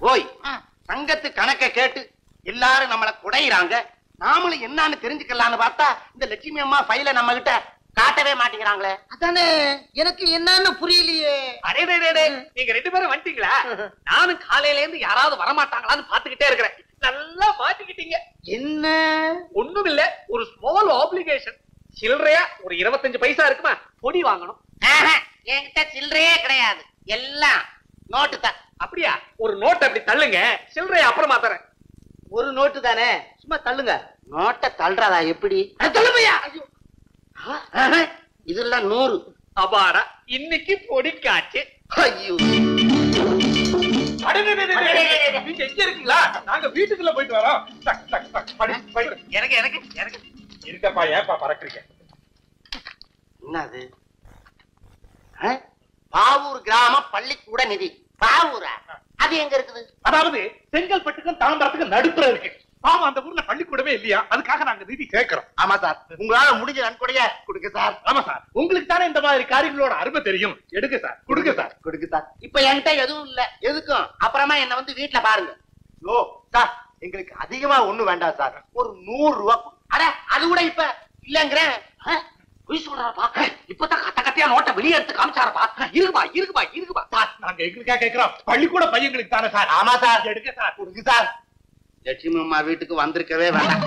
போய் சங்கத்து கணக்க கேட்டு எல்லாரும் நம்மள குடையிறாங்க நாமளும் என்னன்னு தெரிஞ்சுக்கலாம்னு பார்த்தா இந்த லட்சுமி அம்மா ஃபைல நம்ம கிட்ட காட்டவே மாட்டேங்கிறாங்களே அதானே எனக்கு என்னன்னு புரியலையே அடே டே, டே, டே, நீங்க ரெண்டு பேரும் வந்துட்டீங்களா நானும் காலையில இருந்து யாராவது வரமாட்டாங்களான்னு பாத்துக்கிட்டே இருக்கிறேன் நல்லா மாட்டிக்கிட்டீங்க என்ன ஒண்ணும் இல்ல ஒரு ஸ்மால் ஆப்ளிகேஷன் சில்லறையா ஒரு இருபத்தஞ்சு பைசா இருக்குமா பொடி வாங்கணும் ஆஹா, என்கிட்ட சில்லறையே கிடையாது எல்லாம் நோட்டு தான் அப்படியா ஒரு நோட் அப்படி தள்ளுங்க சில்லறையா அப்புறமா தரேன் ஒரு நோட்டு தானே சும்மா தள்ளுங்க நோட்டை தள்ளுறதா எப்படி தள்ளுமையா ஆஹா, இதெல்லாம் நூறு அபாடா இன்னைக்கு பொடி காச்சு ஐயோ அடே, டே, டே, டே, டே, டே, நீங்க எங்க இருக்கீங்களா நாங்க வீட்டுக்குள்ள போயிட்டு வரோம் டக், டக், டக், படி, படி. எனக்கு எனக்கு எனக்கு இருக்கப்பா ஏன்பா பறக்குறீங்க என்னது ஆ? பாவூர் கிராம பள்ளிக்கூட நிதி பாவூரா அது எங்க இருக்குது அதாவது செங்கல்பட்டுக்கும் தாம்பரத்துக்கும் நடுப்புற இருக்கு ஆமா அந்த ஊர்ல பள்ளிக்கூடமே இல்லையா அதுக்காக நாங்க நிதி கேட்கிறோம் ஆமா சார் உங்களால முடிஞ்ச நன்கொடைய கொடுங்க சார் ஆமா சார் உங்களுக்கு தானே இந்த மாதிரி காரியங்களோட அருமை தெரியும் எடுங்க சார் கொடுங்க சார் கொடுங்க சார் இப்ப என்கிட்ட எதுவும் இல்ல எதுக்கும் அப்புறமா என்ன வந்து வீட்டுல பாருங்க ஓ சார் எங்களுக்கு அதிகமா ஒண்ணு வேண்டாம் சார் ஒரு நூறு ரூபா கொடு. அட அது கூட இப்ப இல்லங்கிறேன் ஆ? பொய் சொல்றாருப்பா இப்பதான் கத்த கத்தையா நோட்டை வெளியே எடுத்து காமிச்சாரப்பா இருக்குப்பா இருக்குப்பா இருக்குப்பா சார் நாங்க எங்களுக்கா கேட்கிறோம் பள்ளிக்கூட பையங்களுக்கு தானே சார் ஆமா சார் எடுங்க சார் கொடுங்க சார் லட்சுமி அம்மா வீட்டுக்கு வந்திருக்கவே வேண்டாம்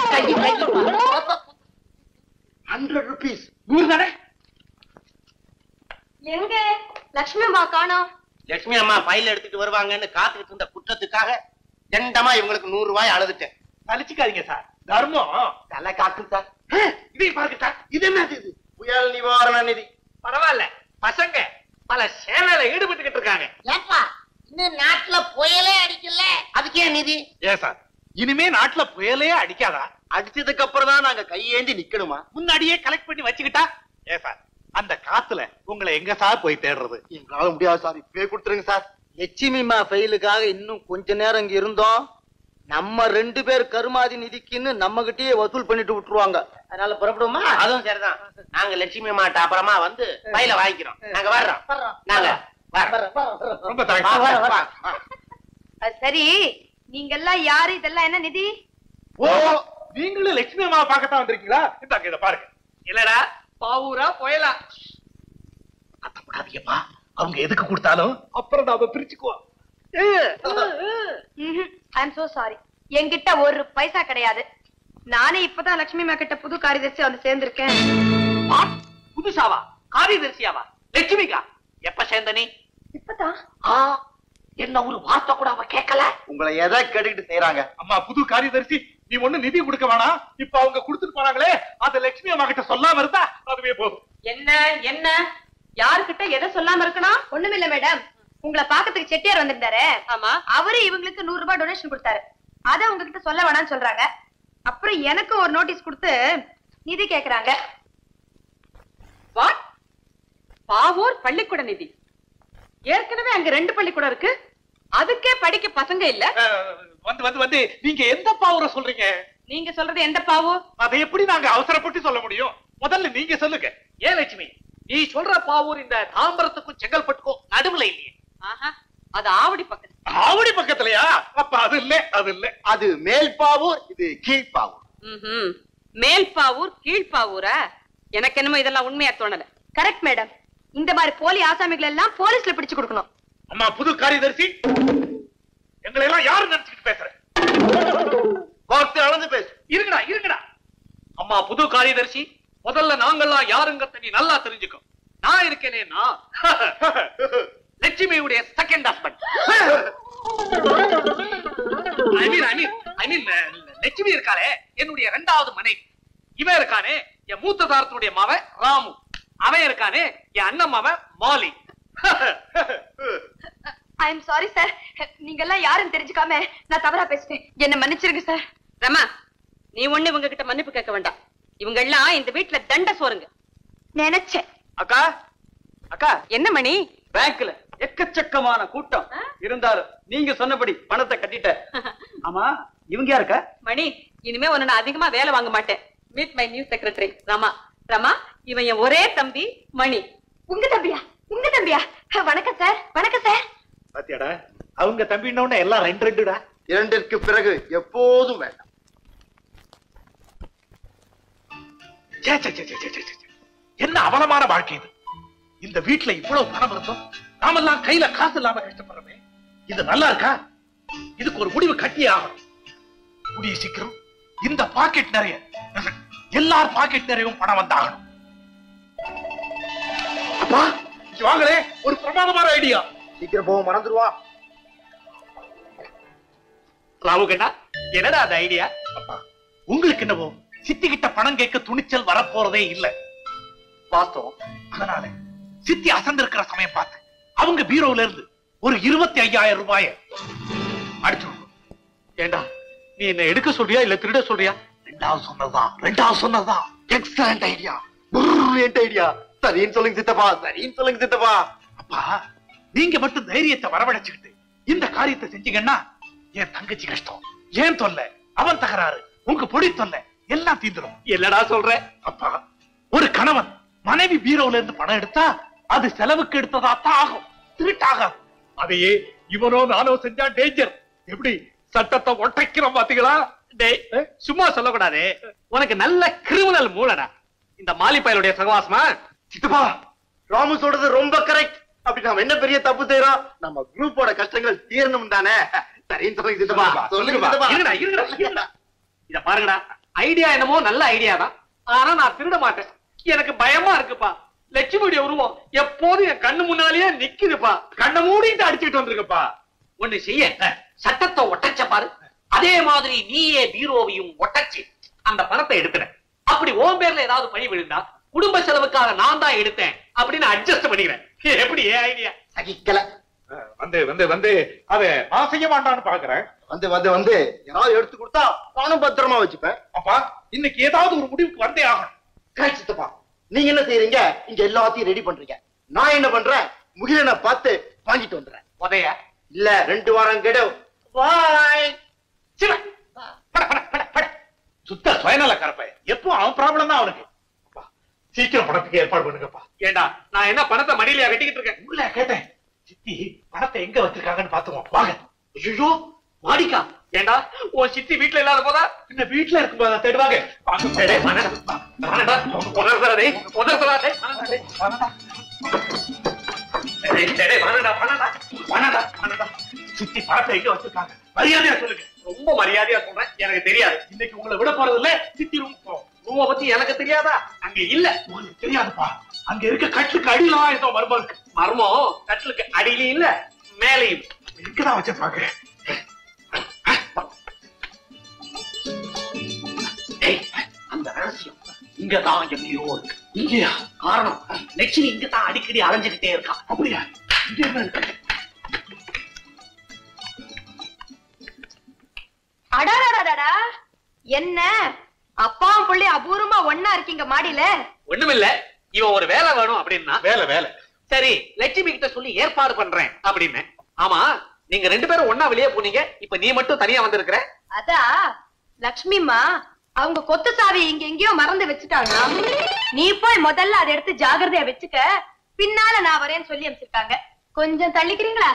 ஹண்ட்ரட் ருபீஸ் நூறு தானே எங்க லட்சுமி அம்மா காணோம் லட்சுமி அம்மா ஃபைல் எடுத்துட்டு வருவாங்கன்னு காத்துக்கிட்டு இருந்த குற்றத்துக்காக தண்டமா இவங்களுக்கு நூறு ரூபாய் அழுதுட்டேன் சலிச்சுக்காதீங்க சார் தர்மம் தலை காக்கும் சார் இதையும் பாருங்க சார் இது என்னது இது புயல் நிவாரண நிதி பரவாயில்ல பசங்க பல சேவையில ஈடுபட்டுக்கிட்டு இருக்காங்க ஏப்பா இன்னும் நாட்டுல புயலே அடிக்கல அதுக்கே நிதி ஏன் சார் இனிமே நாட்டுல புயலே அடிக்காதா அடிச்சதுக்கு அப்புறம் தான் நாங்க கையேந்தி நிக்கணுமா முன்னாடியே கலெக்ட் பண்ணி வச்சுக்கிட்டா ஏன் சார் அந்த காத்துல உங்களை எங்க சார் போய் தேடுறது எங்களால முடியாது சார் இப்பவே கொடுத்துருங்க சார் லட்சுமிமா ஃபைலுக்காக இன்னும் கொஞ்ச நேரம் இங்க இருந்தோம் நம்ம ரெண்டு பேர் கருமாதி நிதிக்குன்னு நம்ம கிட்டயே வசூல் பண்ணிட்டு விட்டுருவாங்க அதனால புறப்படுவோமா அதுவும் சரிதான் நாங்க லட்சுமி அம்மாட்ட அப்புறமா வந்து ஃபைல வாங்கிக்கிறோம் நாங்க வர்றோம் நாங்க வர்றோம். ரொம்ப வா, தேங்க்ஸ் வா, வா, வா. அது சரி நீங்க எல்லாம் யாரு இதெல்லாம் என்ன நிதி ஓ நீங்களும் லட்சுமி அம்மாவை பார்க்கத்தான் வந்திருக்கீங்களா இந்தாங்க இத பாருங்க இல்லடா பாவூரா புயலா கத்தப்படாதீங்கப்பா அவங்க எதுக்கு கொடுத்தாலும் அப்புறம் நாம பிரிச்சுக்குவோம் ஐ எம் சோ சாரி என்கிட்ட ஒரு பைசா கிடையாது நானே இப்பதான் லட்சுமி அம்மா கிட்ட புது காரியதர்சி வந்து சேர்ந்திருக்கேன் வாட்? புதுசாவா காரியதர்சியாவா லட்சுமிகா எப்ப சேர்ந்த நீ இப்பதான் ஆ, என்ன ஒரு வார்த்தை கூட அவ கேட்கல உங்களை எதை கேட்டுக்கிட்டு செய்யறாங்க அம்மா புது காரியதரிசி நீ ஒண்ணு நிதி கொடுக்க வேணாம் இப்ப அவங்க கொடுத்துட்டு போனாங்களே அது லட்சுமி அம்மா கிட்ட சொல்லாம இருந்தா அதுவே போதும் என்ன என்ன யாருக்கிட்ட எதை சொல்லாம இருக்கணும் ஒண்ணுமில்ல மேடம் உங்களை பாக்கிறதுக்கு செட்டியார் வந்திருந்தாரு ஆமா அவரு இவங்களுக்கு நூறு ரூபாய் டொனேஷன் கொடுத்தாரு அத உங்ககிட்ட சொல்ல வேணாம்னு சொல்றாங்க அப்புறம் எனக்கு ஒரு நோட்டீஸ் கொடுத்து நிதி கேக்குறாங்க வாட் பாவூர் பள்ளிக்கூட நிதி ஏற்கனவே அங்க ரெண்டு பள்ளிக்கூடம் இருக்கு அதுக்கே படிக்க பசங்க இல்ல அஹ், வந்து வந்து வந்து நீங்க எந்த பாவரை சொல்றீங்க நீங்க சொல்றது எந்த பாவூர் அதை எப்படி நாங்க அவசரப்பட்டு சொல்ல முடியும் முதல்ல நீங்க சொல்லுங்க ஏன் லட்சுமி நீ சொல்ற பாவூர் இந்த தாம்பரத்துக்கும் செங்கல்பட்டுக்கும் நடுவுல இல்லையே ஆஹா அது ஆவடி பக்கத்து ஆவடி பக்கத்துலயா அப்ப அது இல்ல அது இல்ல அது மேல் பாவூர் இது கீழ்பாவூர் ம்ஹும். மேல் பாவூர் கீழ்பாவூரா எனக்கு என்னமோ இதெல்லாம் உண்மையா தோணல கரெக்ட் மேடம் இந்த மாதிரி போலி ஆசாமிகள் எல்லாம் போலீஸ்ல பிடிச்சு கொடுக்கணும் அம்மா புது காரியதரிசி எங்களை எல்லாம் யாரு நினைச்சுக்கிட்டு பேசுறேன் கோர்த்து அளந்து பேசு இருங்கடா இருங்கடா அம்மா புது காரியதர்சி முதல்ல நாங்கெல்லாம் யாருங்கிறத நீ நல்லா தெரிஞ்சுக்கோ நான் இருக்கேனே நான் லட்சுமியுடைய second husband I mean I mean I mean Lakshmi இருக்காளே என்னுடைய இரண்டாவது மனைவி இவன் இருக்கானே என் மூத்த தாரத்தினுடைய மவன் ராமு அவன் இருக்கானே என் அண்ணன் மவன் Mali I am sorry sir நீங்க எல்லாம் யாருன்னு தெரிஞ்சுக்காம நான் தவறா பேசிட்டேன் என்ன மன்னிச்சிருங்க சார் ரமா நீ ஒண்ணு இவங்க கிட்ட மன்னிப்பு கேட்க வேண்டாம் இவங்க எல்லாம் இந்த வீட்டுல தண்ட சோறுங்க நினைச்சேன் அக்கா அக்கா என்ன மணி பேங்க்ல எக்கச்சக்கமான கூட்டம் ஆ? இருந்தாலும் நீங்க சொன்னபடி பணத்தை கட்டிட்ட ஆமா இவங்க யாருக்கா மணி இனிமே உன்னை நான் அதிகமா வேலை வாங்க மாட்டேன் meet my new secretary Rama Rama இவன் என் ஒரே தம்பி மணி உங்க தம்பியா உங்க தம்பியா வணக்கம் சார் வணக்கம் சார் பாத்தியாடா அவங்க தம்பின்னோட எல்லாம் ரெண்டு ரெண்டுடா இரண்டிற்கு பிறகு எப்போதும் வேண்டாம் ச்சே, ச்சே, ச்சே, ச்சே, ச்சே, ச்சே, ச்சே. என்ன அவலமான வாழ்க்கை இது இந்த வீட்டுல இவ்வளவு பணம் இருந்தோம் நாமெல்லாம் கையில காசு இல்லாம கஷ்டப்படுறோமே இது நல்லா இருக்கா இதுக்கு ஒரு முடிவு கட்டியே ஆகணும் முடிய சீக்கிரம் இந்த பாக்கெட் நிறைய எல்லார் பாக்கெட் நிறையவும் பணம் வந்தாகணும் அப்பா இங்க வாங்களே ஒரு பிரமாதமான ஐடியா சீக்கிரம் போக மறந்துடுவா ராமு கண்ணா என்னடா அந்த ஐடியா அப்பா உங்களுக்கு என்னவோ சித்தி கிட்ட பணம் கேட்க துணிச்சல் வரப்போறதே இல்ல வாஸ்தவம் அதனால சித்தி அசந்திருக்கிற சமயம் பார்த்து அவங்க பீரோல இருந்து ஒரு இருபத்தி ஐயாயிரம் ரூபாய அடிச்சு ஏண்டா நீ என்ன எடுக்க சொல்றியா இல்ல திருட சொல்றியா ரெண்டாவது சொன்னதுதான் ரெண்டாவது சொன்னதுதான் எக்ஸலண்ட் ஐடியா பிரில்லியன்ட் ஐடியா சரின்னு சொல்லுங்க சித்தப்பா சரின்னு சொல்லுங்க சித்தப்பா அப்பா நீங்க மட்டும் தைரியத்தை வரவழைச்சுக்கிட்டு இந்த காரியத்தை செஞ்சீங்கன்னா என் தங்கச்சி கஷ்டம் ஏன் தொல்லை அவன் தகராறு உங்க பொடி தொல்லை எல்லாம் தீந்துரும் என்னடா சொல்ற அப்பா ஒரு கணவன் மனைவி பீரோல இருந்து பணம் எடுத்தா அது செலவுக்கு எடுத்ததா தான் ஆகும் திருட்டாகாது அதையே இவனோ நானோ செஞ்சா டேஞ்சர் எப்படி சட்டத்தை ஒட்டைக்கிறோம் பாத்தீங்களா டேய் சும்மா சொல்லக்கூடாதே உனக்கு நல்ல கிரிமினல் மூளடா இந்த மாலிப்பாயலுடைய சகவாசமா சித்தப்பா ராமு சொல்றது ரொம்ப கரெக்ட் அப்படி நாம என்ன பெரிய தப்பு செய்யறோம் நம்ம குரூப்போட கஷ்டங்கள் தீரணும் தானே சரின்னு சொல்லுங்க சித்தப்பா சொல்லுங்க சித்தப்பா இருடா இருடா இருடா இத பாருங்கடா ஐடியா என்னமோ நல்ல ஐடியா தான் ஆனா நான் திருட மாட்டேன் எனக்கு பயமா இருக்குப்பா லட்சுமியுடைய உருவம் எப்போதும் என் கண்ணு முன்னாலேயே நிக்குதுப்பா கண்ணை மூடிட்டு அடிச்சுட்டு வந்திருக்கப்பா ஒண்ணு செய்ய சட்டத்தை ஒட்டச்ச பாரு அதே மாதிரி நீயே பீரோவையும் ஒட்டச்சு அந்த பணத்தை எடுத்துற அப்படி ஓம் பேர்ல ஏதாவது பழி விழுந்தா குடும்ப செலவுக்காக நான் தான் எடுத்தேன் அப்படின்னு அட்ஜஸ்ட் பண்ணிக்கிறேன் எப்படி ஏன் ஐடியா சகிக்கல வந்து வந்து வந்து அத நான் செய்ய மாட்டான்னு பாக்குறேன் வந்து வந்து வந்து யாராவது எடுத்து கொடுத்தா நானும் பத்திரமா வச்சுப்பேன் அப்பா இன்னைக்கு ஏதாவது ஒரு முடிவுக்கு வந்தே ஆகணும் கரெக்ட் சித்தப்பா நீங்க என்ன செய்றீங்க இங்க எல்லாத்தையும் ரெடி பண்றீங்க நான் என்ன பண்றேன் முகிலனை பார்த்து வாங்கிட்டு வந்துடுறேன் உதய இல்ல ரெண்டு வாரம் கெடு பாய் சிவ பட பட பட பட சுத்த சுயநல கரப்பை எப்போ அவன் ப்ராப்ளம் தான் அவனுக்கு அப்பா, சீக்கிரம் பணத்துக்கு ஏற்பாடு பண்ணுங்கப்பா ஏண்டா நான் என்ன பணத்தை மடியில கட்டிக்கிட்டு இருக்கேன் உள்ள கேட்டேன் சித்தி பணத்தை எங்க வச்சிருக்காங்கன்னு பாத்துவோம் வாங்க ஐயோ மாடிக்கா ஏண்டா உன் சித்தி வீட்டுல இல்லாத போதா இந்த வீட்டுல இருக்கும்போது அதை தேடுவாங்க வாங்க, டேய், வாங்கடா. வாங்கடா. உணர்றா டேய், உணர்றா டேய். டேய், டேய், டேய், வாங்கடா, வாங்கடா. வாங்கடா, வாங்கடா. சித்தி பணத்தை எங்க வச்சிருக்காங்க மரியாதையா சொல்லுங்க ரொம்ப மரியாதையா சொல்றேன் எனக்கு தெரியாது இன்னைக்கு உங்களை விட போறது இல்ல சித்தி ரூம் போவோம் ரூம பத்தி எனக்கு தெரியாதா அங்க இல்ல உங்களுக்கு தெரியாதுப்பா அங்க இருக்க கட்டுக்கு அடியில தான் ஏதோ மர்மம் இருக்கு மர்மம் கட்டிலுக்கு அடியிலையும் இல்ல மேலையும் இங்கதான் வச்சிருப்பாங்க டேய், அந்த ரகசியம் இங்கதான் எங்கேயோ இருக்கு இங்கயா காரணம் லட்சுமி இங்கதான் அடிக்கடி அலைஞ்சுக்கிட்டே இருக்கா அப்படியா இங்க என்ன இருக்கு அடாடாடாடா என்ன அப்பாவும் புள்ளி அபூர்வமா ஒன்னா இருக்கீங்க மாடியில ஒண்ணுமில்ல இவன் ஒரு வேலை வேணும் அப்படின்னா வேலை வேலை சரி லட்சுமி கிட்ட சொல்லி ஏற்பாடு பண்றேன் அப்படின்னு ஆமா நீங்க ரெண்டு பேரும் ஒண்ணா வெளியே போனீங்க இப்ப நீ மட்டும் தனியா வந்திருக்கிற அதா லக்ஷ்மிமா அவங்க கொத்து சாவி இங்க எங்கேயோ மறந்து வச்சுட்டாங்க நீ போய் முதல்ல அதை எடுத்து ஜாகிரதையா வச்சுக்க பின்னால நான் வரேன்னு சொல்லி அமைச்சிருக்காங்க கொஞ்சம் தள்ளிக்கிறீங்களா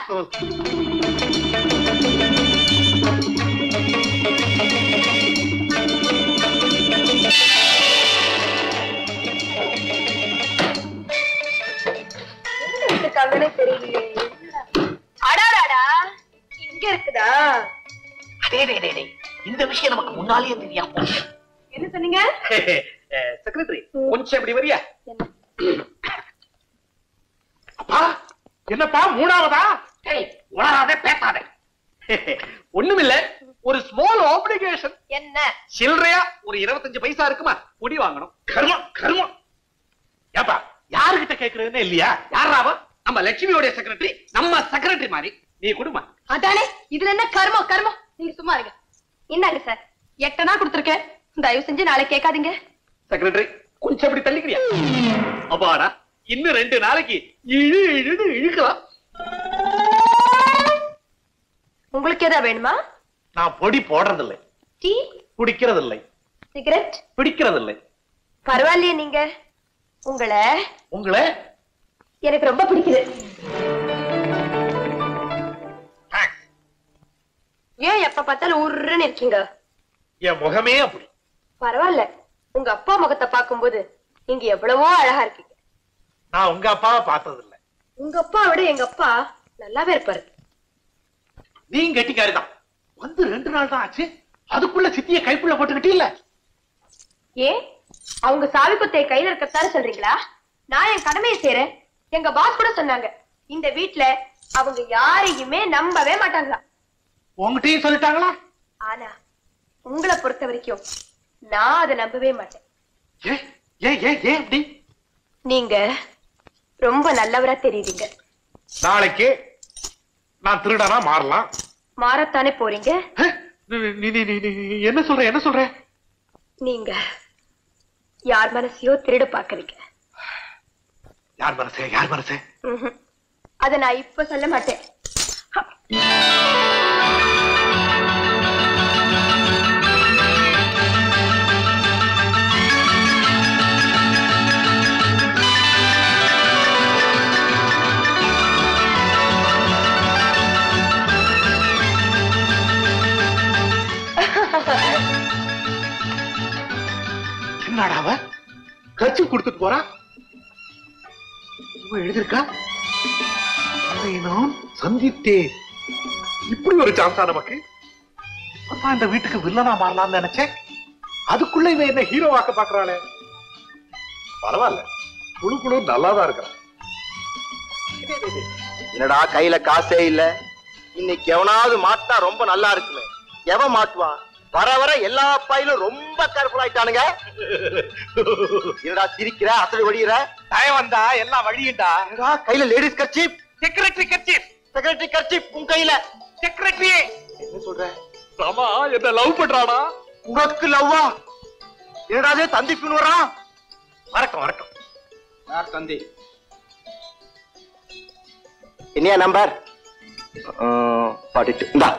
இருக்காங்கன்னு தெரியலையே அடாடாடா இங்க இருக்குதா அடே டே, டே, டே. இந்த விஷயம் நமக்கு முன்னாலேயே தெரியாம போச்சு. என்ன சொன்னீங்க அஹ், செக்ரட்டரி கொஞ்சம் இப்படி வரியா அப்பா என்னப்பா மூணாவதா டேய், உளறாதே பேசாதே ஒண்ணுமில்ல ஒரு ஸ்மால் ஆப்ளிகேஷன் என்ன சில்லறையா ஒரு இருபத்தஞ்சு பைசா இருக்குமா குடி வாங்கணும் கர்மம் கர்மம் ஏப்பா யாருகிட்ட கேக்குறதுன்னு இல்லையா யாராவா நம்ம லட்சுமியோட செக்ரட்டரி நம்ம செக்ரட்டரி மாதிரி நீ குடுமா அதானே இதுல என்ன கர்மம் கர்மம் நீங்க சும்மா இருங்க என்னங்க சார் எட்டனா கொடுத்துருக்கேன் தயவு செஞ்சு நாளை கேட்காதீங்க செக்ரட்டரி கொஞ்சம் அப்படி தள்ளிக்கிறியா அப்பாடா இன்னும் ரெண்டு நாளைக்கு இழு இழுன்னு இழுக்கலாம் உங்களுக்கு எதா வேணுமா நான் பொடி போடுறதில்லை டீ குடிக்கிறதில்லை சிகரெட் பிடிக்கிறதில்லை பரவாயில்லையே நீங்க உங்களை உங்களை எனக்கு ரொம்ப பிடிக்குது எப்ப பார்த்தாலும் உருன்னு இருக்கீங்க என் முகமே அப்படி பரவாயில்ல உங்க அப்பா முகத்தை பார்க்கும்போது நீங்க எவ்வளவோ அழகா இருக்கீங்க நான் உங்க அப்பாவை பார்த்தது இல்ல உங்க அப்பா விட எங்க அப்பா நல்லாவே இருப்பாரு நீ கெட்டிக்காரிதான் வந்து ரெண்டு நாள் தான் ஆச்சு அதுக்குள்ள சித்திய கைக்குள்ள போட்டுக்கிட்டீல்ல ஏன் அவங்க சாவி குத்தைய கையில இருக்கத்தானே சொல்றீங்களா நான் என் கடமையை செய்யறேன் எங்க பாஸ் கூட சொன்னாங்க இந்த வீட்ல அவங்க யாரையுமே நம்பவே மாட்டாங்களா உங்ககிட்டயும் சொல்லிட்டாங்களா ஆனா உங்களை பொறுத்த வரைக்கும் நான் அதை நம்பவே மாட்டேன் ஏன் ஏன் ஏன் ஏன் அப்படி நீங்க ரொம்ப நல்லவரா தெரியுறீங்க நாளைக்கு நான் திருடனா மாறலாம் மாறத்தானே போறீங்க ஹே, நீ நீ- நீ- நீ- நீ என்ன சொல்ற என்ன சொல்ற நீங்க யார் மனசையோ திருட பாக்குறீங்க யார் மனசே யார் மனசே ம்ஹும். அத நான் இப்ப சொல்ல மாட்டேன் என்னடா அவ கட்சி கொடுத்துட்டு போறா இவன் எழுதிருக்கா அவனை நான் சந்தித்தேன் இப்படி ஒரு சான்ஸா நமக்கு அப்பா இந்த வீட்டுக்கு வில்லனா மாறலாம்னு நினைச்சேன் அதுக்குள்ள இவன் என்ன ஹீரோவாக்க பாக்குறாளே பரவாயில்ல குழு குழு நல்லாதான் இருக்கிறான் என்னடா கையில காசே இல்ல இன்னைக்கு எவனாவது மாட்டா ரொம்ப நல்லா இருக்குமே எவன் மாட்டுவான் வர வர எல்லா பையிலும் ரொம்ப கேர்ஃபுல் ஆயிட்டானுங்க என்னடா சிரிக்கிற அசல் வடிகிற தயம் வந்தா எல்லாம் வழியுண்டா என்னடா கையில லேடிஸ் கர்ச்சீப் செக்ரட்டரி கட்சி செக்ரட்டரி கர்ச்சீப் உன் கையில செக்ரட்டரி என்ன சொல்ற ராமா என்ன லவ் பண்றானா உனக்கு லவ்வா என்னடா அது தந்தி பின்னுறான் வரட்டும் வரட்டும் யார் தந்தி என்னையா நம்பர் ஃபார்ட்டி டூ இந்தா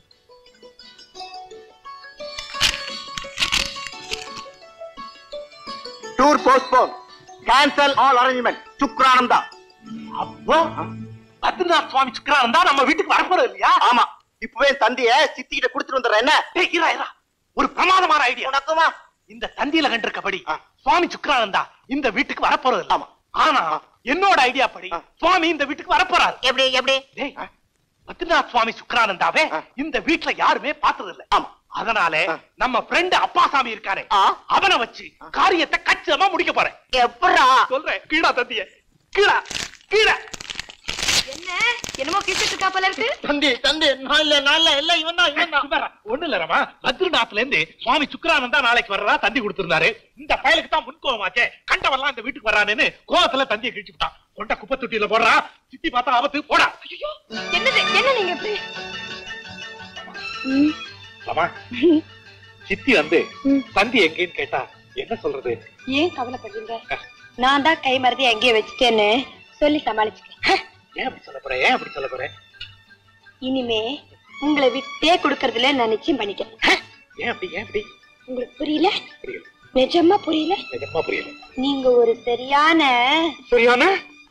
tour postpone cancel all arrangement Sukrananda அப்போ பத்ரிநாத் சுவாமி சுக்கரானந்தா நம்ம வீட்டுக்கு வரப்போறது இல்லையா ஆமா இப்பவே தந்திய சித்திகிட்ட கொடுத்துட்டு வந்துடுறேன் என்ன டேய், இரா, இரா. ஒரு பிரமாதமான ஐடியா உனக்குமா இந்த தந்தியில கண்டிருக்கபடி ஆ. சுவாமி சுக்கரானந்தா இந்த வீட்டுக்கு வரப்போறது இல்ல ஆமா. ஆனா என்னோட ஐடியா படி ஆ. சுவாமி இந்த வீட்டுக்கு வரப்போறாரு எப்படி எப்படி டேய், பத்ரிநாத் சுவாமி சுக்கரானந்தாவே ஆ. இந்த வீட்டுல யாருமே பார்த்தது இல்ல ஆமா. அதனால ஆ. நம்ம ஃப்ரெண்ட் அப்பாசாமி இருக்காரே ஆ. அவனை வச்சு காரியத்தை கச்சிதமா முடிக்க போறேன் எப்படா சொல்றேன் கீழா தந்திய கீழா கீழா என்ன என்னமோ கிசிட்டு இருக்கா போல இருக்கு தந்தி தந்தி நான் இல்ல நான் இல்ல இல்ல இவன் தான் இவன் தான் சும்மாரா, ஒண்ணு இல்ல ரமா பத்ரிநாத்ல இருந்து சுவாமி சுக்கரானந்தா நாளைக்கு வர்றதா தந்தி கொடுத்திருந்தாரு இந்த பயலுக்கு தான் முன்கோவமாச்சே கண்டவெல்லாம் இந்த வீட்டுக்கு வரானேன்னு கோவத்துல தந்தியை கிழிச்சு விட்டான் கொண்ட குப்பை தொட்டியில போடுறா சித்தி பார்த்தா ஆபத்து போடா ஐயோ என்னது என்ன நீங்க இப்படி ரமா சித்தி வந்து தந்தி எங்கேன்னு கேட்டா என்ன சொல்றது ஏன் கவலைப்படுறீங்க நான் தான் கை மருதி அங்கேயே வச்சுட்டேன்னு சொல்லி சமாளிச்சுக்கிறேன் ஏன் அப்படி சொல்ல போற ஏன் அப்படி சொல்ல போற இனிமே உங்களை விட்டே கொடுக்கறதுல நான் நிச்சயம் பண்ணிட்டேன் ஏன் அப்படி ஏன் அப்படி உங்களுக்கு புரியல புரியல நிஜமா புரியல நிஜமா புரியல நீங்க ஒரு சரியான சரியான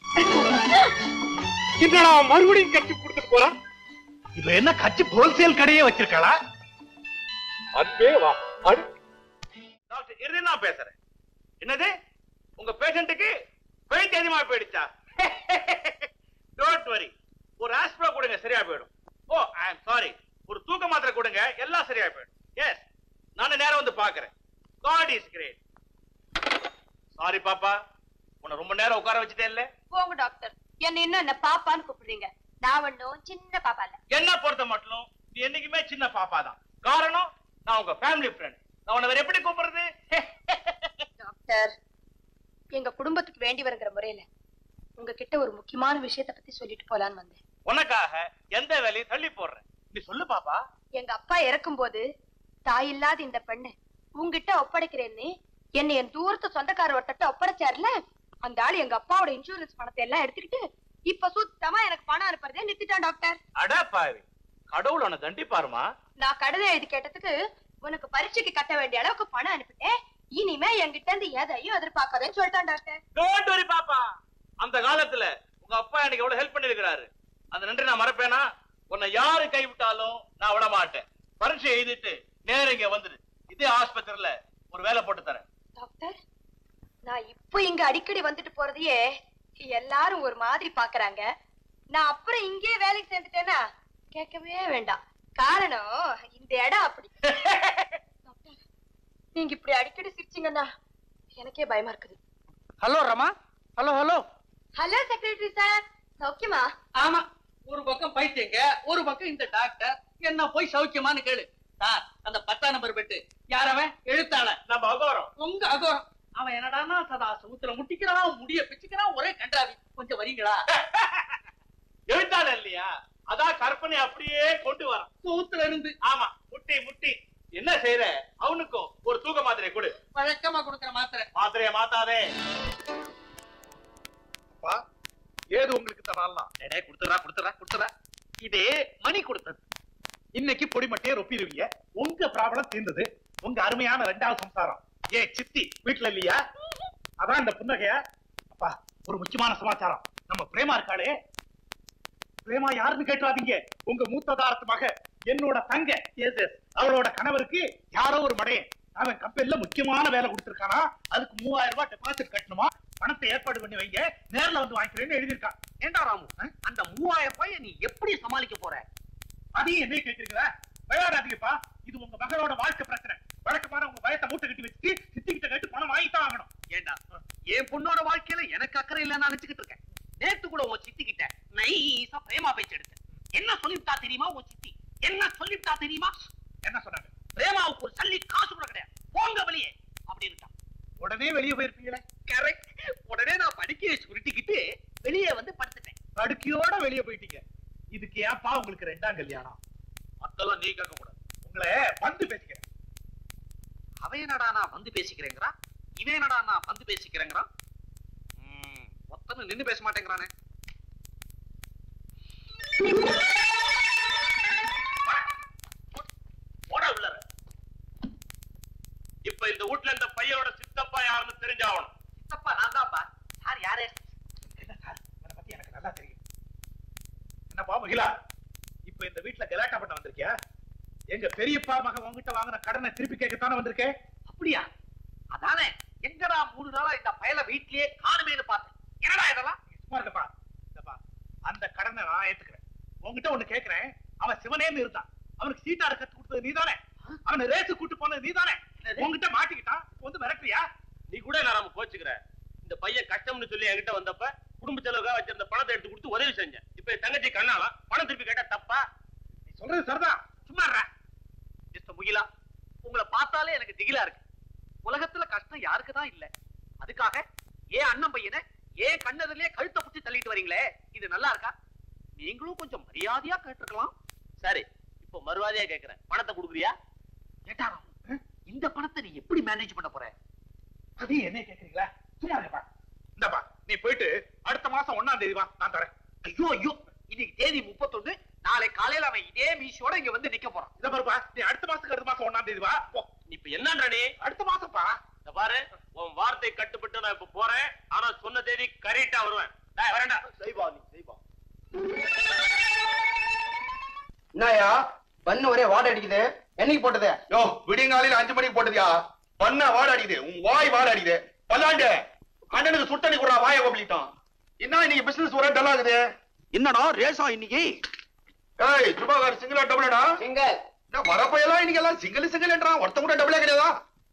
என்னடா மறுபடியும் கட்சி கொடுத்துட்டு போறான் இப்ப என்ன கட்சி ஹோல்சேல் கடையே வச்சிருக்காளா அன்பே வா அடு டாக்டர் இறுதி நான் பேசுறேன் என்னது உங்க பேஷண்ட்டுக்கு வெயிட் அதிகமா போயிடுச்சா டோன்ட் வரி ஒரு ஆஸ்பிரோ கொடுங்க சரியா போயிடும் ஓ ஐ அம் சாரி ஒரு தூக்க மாத்திரை கொடுங்க எல்லாம் சரியா போயிடும் எஸ் நான் நேரம் வந்து பாக்குறேன் காட் இஸ் கிரேட் சாரி பாப்பா உன்னை ரொம்ப நேரம் உட்கார வச்சுட்டே இல்ல போங்க டாக்டர் என்ன இன்னும் என்ன பாப்பான்னு கூப்பிடுறீங்க நான் ஒன்னும் சின்ன பாப்பா இல்ல என்ன பொறுத்த மட்டும் நீ என்னைக்குமே சின்ன பாப்பா தான் காரணம் நான் உங்க ஃபேமிலி ஃப்ரெண்ட் நான் உன்னை வேற எப்படி கூப்பிடுறது டாக்டர் எங்க குடும்பத்துக்கு வேண்டி வருகிற முறையில உங்ககிட்ட ஒரு முக்கியமான விஷயத்தை பத்தி சொல்லிட்டு போலான்னு வந்தேன் உனக்காக எந்த வேலையும் தள்ளி போடுறேன் நீ சொல்லு பாப்பா எங்க அப்பா இறக்கும்போது தாய் இல்லாத இந்த பெண்ணு உங்ககிட்ட ஒப்படைக்கிறேன்னு என்னை என் தூரத்து சொந்தக்கார ஒருத்தட்ட ஒப்படைச்சாருல அந்த ஆள் எங்க அப்பாவோட இன்சூரன்ஸ் பணத்தை எல்லாம் எடுத்துக்கிட்டு இப்ப சுத்தமா எனக்கு பணம் அனுப்புறதே நிறுத்திட்டான் டாக்டர் அட பாவி கடவுள் உன்னை தண்டிப்பாருமா நான் கடிதம் எழுதி கேட்டதுக்கு உனக்கு பரீட்சைக்கு கட்ட வேண்டிய அளவுக்கு பணம் அனுப்பிட்டேன் இனிமே என்கிட்ட இருந்து எதையும் எதிர்பார்க்காதேன்னு சொல்லிட்டான் டாக்டர் டோன்ட் வரி பாப்பா அந்த காலத்துல உங்க அப்பா எனக்கு எவ்வளவு ஹெல்ப் பண்ணிருக்கிறாரு அந்த நன்றி நான் மறப்பேனா உன்னை யாரு கைவிட்டாலும் நான் விட மாட்டேன் பரீட்சை எழுதிட்டு நேர இங்க வந்துரு இதே ஆஸ்பத்திரியில ஒரு வேலை போட்டு தரேன் டாக்டர் நான் இப்போ இங்க அடிக்கடி வந்துட்டு போறதையே எல்லாரும் ஒரு மாதிரி பாக்குறாங்க நான் அப்புறம் இங்கேயே வேலைக்கு சேர்ந்துட்டேன்னா கேட்கவே வேண்டாம் காரணம் இந்த இடம் அப்படி டாக்டர் நீங்க இப்படி அடிக்கடி சிரிச்சீங்கன்னா எனக்கே பயமா இருக்குது hello Rama hello hello hello secretary sir சௌக்கியமா ஆமா ஒரு பக்கம் பைத்தியங்க ஒரு பக்கம் இந்த டாக்டர் என்ன போய் சௌக்கியமான்னு கேளு சார் அந்த பத்தாம் நம்பர் பெட்டு யார் அவன் எழுத்தாள நம்ம அகோரம் உங்க அகோரம் அவன் என்னடான்னா சதா சமுத்திரம் முட்டிக்கிறான் முடிய பிச்சுக்கிறான் ஒரே கண்டாவி கொஞ்சம் வரீங்களா எழுத்தாள இல்லையா அதான் கற்பனை அப்படியே கொண்டு வரான் சூத்துல இருந்து ஆமா முட்டி முட்டி என்ன செய்யற அவனுக்கும் ஒரு தூக்க மாத்திரை கொடு வழக்கமா கொடுக்கிற மாத்திரை மாத்திரைய மாத்தாதே அப்பா ஏது உங்களுக்கு தரலாம் டேய் கொடுத்துறா கொடுத்துறா கொடுத்துறா இது மணி கொடுத்தது இன்னைக்கு பொடிமட்டையே ரொப்பிடுவீங்க உங்க ப்ராப்ளம் தீர்ந்தது உங்க அருமையான ரெண்டாவது சம்சாரம் ஏ சித்தி வீட்டுல இல்லையா அதான் இந்த புன்னகைய அப்பா ஒரு முக்கியமான சமாச்சாரம் நம்ம பிரேமா இருக்காளே பிரேமா யாருன்னு கேட்டுறாதீங்க உங்க மூத்ததாரத்து மக என்னோட தங்க எஸ் எஸ் அவளோட கணவருக்கு யாரோ ஒரு மடையன் அவன் கம்பெனில முக்கியமான வேலை கொடுத்திருக்கானா அதுக்கு மூவாயிரம் ரூபாய் டெபாசிட் கட்டணுமா பணத்தை ஏற்பாடு பண்ணி வைங்க நேர்ல வந்து வாங்கிக்கிறேன்னு எழுதியிருக்கான் ஏண்டா ராமு அந்த மூவாயிரம் ரூபாய நீ எப்படி சமாளிக்க போற அதையும் என்ன கேக்குறீங்களா விளையாடாதீங்கப்பா இது உங்க மகளோட வாழ்க்கை பிரச்சனை வழக்கமான உங்க பயத்தை மூட்டை கட்டி வச்சுட்டு சித்திக்கிட்ட கேட்டு பணம் வாங்கித்தான் ஆகணும் ஏண்டா என் பொண்ணோட வாழ்க்கையில எனக்கு அக்கறை இல்ல நான் நினைச்சுக்கிட்டு இருக்கேன் நேத்து கூட உன் சித்தி கிட்ட நைஸா பிரேமா பேச்சு எடுத்தேன் என்ன சொல்லிவிட்டா தெரியுமா உன் சித்தி என்ன சொல்லிவிட்டா தெரியுமா என்ன சொன்னாங்க பிரேமாவுக்கு ஒரு சல்லி காசு கூட கிடையாது போங்க வெளியே அப்படின்னுட்டான் உடனே வெளியே போயிருப்பீங்களே கரெக்ட் உடனே நான் படிக்கையை சுருட்டிக்கிட்டு வெளியே வந்து படுத்துட்டேன் படுக்கையோட வெளியே போயிட்டீங்க இதுக்கு ஏன்பா உங்களுக்கு ரெண்டாம் கல்யாணம் அதெல்லாம் நீ கேட்க கூடாது உங்களை வந்து பேசிக்கிறேன் அவன் என்னடா நான் வந்து பேசிக்கிறேங்கிறான் இவன் என்னடா நான் வந்து பேசிக்கிறேங்கிறான் ம், ஒத்தனும் நின்னு பேச மாட்டேங்கிறானே போடா உள்ளார இப்ப இந்த வீட்ல இந்த பையனோட சித்தப்பா யாருன்னு தெரிஞ்சாகணும் சித்தப்பா நான் தான்ப்பா யார் யாரு என்ன சார் உன்னை பத்தி எனக்கு நல்லா தெரியும் என்னப்பா மகிழா இப்ப இந்த வீட்டுல கலாட்டா பண்ண வந்திருக்கியா எங்க பெரியப்பா மகன் உங்ககிட்ட வாங்கின கடனை திருப்பி கேட்கத்தானே வந்திருக்கேன் அப்படியா அதானே எங்கடா மூணு நாளா இந்த பயல வீட்லயே காணுமேன்னு பார்த்தேன் என்னடா இதெல்லாம் நீ சும்மா இருக்கப்பா இந்தப்பா அந்த கடனை நான் ஏத்துக்கிறேன் உன்கிட்ட ஒண்ணு கேக்குறேன் அவன் சிவனேன்னு இருந்தான் அவனுக்கு சீட்டாடு கத்து கொடுத்தது நீதானே அவனை ரேஸு கூட்டு போனது நீதானே உன்கிட்ட மாட்டிக்கிட்டான் இப்ப வந்து மிரட்டுறியா நீ கூட நான் நம்ம கோச்சுக்கிற இந்த பையன் கஷ்டம்னு சொல்லி என்கிட்ட வந்தப்ப குடும்ப செலவுக்காக வச்சிருந்த பணத்தை எடுத்து கொடுத்து உதவி செஞ்சேன் இப்ப என் தங்கச்சி கண்ணால பணம் திருப்பி கேட்டா தப்பா நீ சொல்றது சரிதான் சும்மா இருடா. மிஸ்டர் முகிலா உங்களை பார்த்தாலே எனக்கு திகிலா இருக்கு உலகத்துல கஷ்டம் யாருக்கு தான் இல்ல அதுக்காக ஏன் அண்ணன் பையனை ஏன் கண்ணதிலே கழுத்தை புத்தி தள்ளிட்டு வரீங்களே இது நல்லா இருக்கா நீங்களும் கொஞ்சம் மரியாதையா கேட்டிருக்கலாம் சரி இப்போ மறுவாதியா கேக்குறேன் பணத்தை கொடுக்குறியா ஏட்டா ராமு, இந்த பணத்தை நீ எப்படி மேனேஜ் பண்ண போற அது என்ன கேக்குறீங்களா சும்மா இருக்கப்பா இந்தப்பா நீ போயிட்டு அடுத்த மாசம் ஒண்ணாம் தேதி வா நான் தரேன் ஐயோ ஐயோ இன்னைக்கு தேதி முப்பத்தொன்னு நாளை காலையில அவன் இதே மீஷோட இங்க வந்து நிக்க போறான் இத பாருப்பா நீ அடுத்த மாசத்துக்கு அடுத்த மாசம் ஒண்ணாம் தேதி வா போ இப்ப என்னன்றா நீ அடுத்த மாசம்ப்பா இந்த பாரு உன் வார்த்தை கட்டுப்பட்டு நான் இப்ப போறேன் ஆனா சொன்ன தேதி கரெக்டா வருவேன் டேய், வரேன்டா செய்வா நீ செய்வா என்னயா பண்ணு ஒரே வாட அடிக்குது என்னைக்கு போட்டது யோ விடியங்காலையில அஞ்சு மணிக்கு போட்டதியா பண்ண வாட அடிக்குது உன் வாய் வாட அடிக்குது பல்லாண்டு அண்ணனுக்கு சுட்டணி கூட வாய கொப்பளிட்டான் என்ன இன்னைக்கு பிசினஸ் ஒரே டல் ஆகுது என்னடா ரேசா இன்னைக்கு ஏய் சுபாகர் சிங்கிளா டபுளடா சிங்கல் என்ன வரப்பையெல்லாம் இன்னைக்கு எல்லாம் சிங்கிள் சிங்கிள்ன்றான் ஒருத்தன் கூட டபுளே கிடையாதா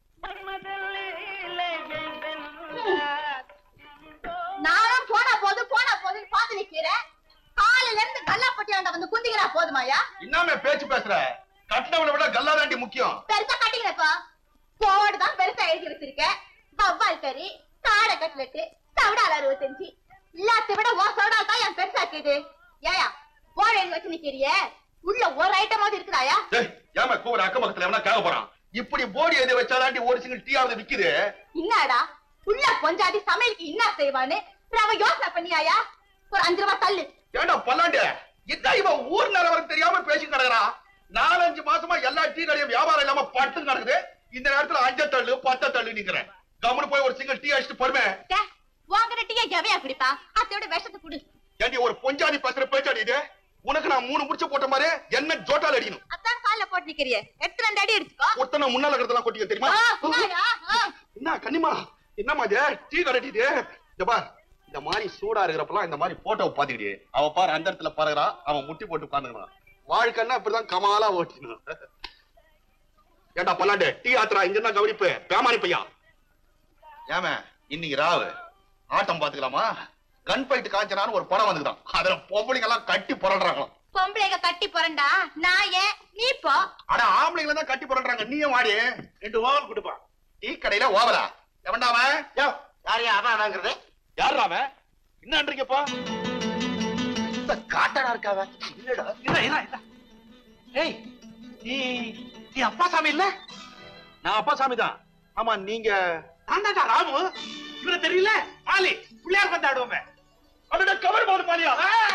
நானும் போனா போது போனா போது பாத்து நிக்கிறேன் காலையில இருந்து கல்லாப்பட்டியாண்ட வந்து குந்திக்கிறா போதுமாயா என்னமே பேச்சு பேசுற கட்டினவனை விட கல்லாதாண்டி முக்கியம் பெருசா கட்டிக்கிறப்பா போடுதான் பெருசா எழுதி வச்சிருக்க வவ்வால் கறி காடை கட்லெட்டு சவடால் அறுபத்தஞ்சு எல்லாத்தை விட ஓ சவடால் தான் என் பெருசா இருக்குது ஏயா போட எழுதி வச்சு நிக்கிறியே உள்ள ஒரு ஐட்டமாவது இருக்குதாயா டேய் ஏமா கூற அக்கம் பக்கத்துல எவனா கேட்க போறான் இப்படி போடி எழுதி வச்சாதாண்டி ஒரு சிங்கிள் டீயாவது விக்குது என்னடா உள்ள கொஞ்சாதி சமையலுக்கு என்ன செய்வான்னு அப்புறம் அவன் யோசனை பண்ணியாயா ஒரு அஞ்சு ரூபாய் தள்ளு ஏண்டா பல்லாண்டு இதான் இவன் ஊர் நிலவரம் தெரியாம பேசி கிடக்குறான் நாலஞ்சு மாசமா எல்லா டீ கடையும் வியாபாரம் இல்லாம பட்டு கிடக்குது இந்த நேரத்துல அஞ்ச தள்ளு பத்த தள்ளு நிக்கிறேன் கம்முனு போய் ஒரு சிங்கிள் டீ அடிச்சுட்டு பொறுமை டே, உன்கிட்ட டீயை எவையா குடிப்பா அத்தையோட விஷத்தை குடு ஏண்டி ஒரு பொஞ்சாதி பேசுற பேச்சாடி இது உனக்கு நான் மூணு முடிச்சு போட்ட மாதிரி என்ன ஜோட்டால் அடிக்கணும் அத்தான் கால்ல போட்டு நிக்கிறிய எடுத்து ரெண்டு அடி அடிச்சுக்கோ ஒருத்தனை முன்னால இருக்கிறதெல்லாம் கொட்டிக்க தெரியுமா ஆ, என்னய்யா? ஆ. என்ன கண்ணிமா என்னம்மா இது டீ கட்டிட்டு இந்த பார் இந்த மாதிரி சூடா இருக்கிறப்பலாம் இந்த மாதிரி போட்டோ பாத்துக்கிட்டே அவ பாரு அந்த இடத்துல பாருறா அவன் முட்டி போட்டு உட்காந்துக்கிறான் வாழ்க்கைன்னா இப்படிதான் கமாலா ஓட்டினான் ஏண்டா பல்லாண்டு டீ ஆத்துறா இங்க தான் கவனிப்பு பேமானி பையா ஏம இன்னைக்கு ராவு ஆட்டம் பாத்துக்கலாமா கன் ஃபைட் காஞ்சனான்னு ஒரு படம் வந்துதான் அதுல பொம்பளைங்க எல்லாம் கட்டி புரள்றாங்களாம் பொம்பளைங்க கட்டி போறண்டா நான் ஏன் நீ போ ஆனா ஆம்பளைங்களை தான் கட்டி புரள்றாங்க நீயும் வாடி ரெண்டு ஓவல் கொடுப்பான் டீ கடையில ஓவலா எவன்டா அவன் யோ யாரையா அவன் வாங்குறது யார் அவன் என்னன்றீங்கப்பா காட்டடா இருக்காவ இல்லடா இல்ல இல்ல இல்ல ஏய் நீ நீ அப்பா சாமி இல்ல நான் அப்பா சாமி தான் ஆமா நீங்க நான் தான்டா ராமு இவரை தெரியல மாலி பிள்ளையார் வந்து ஆடுவோமே அதோட கவர் போது பாலியா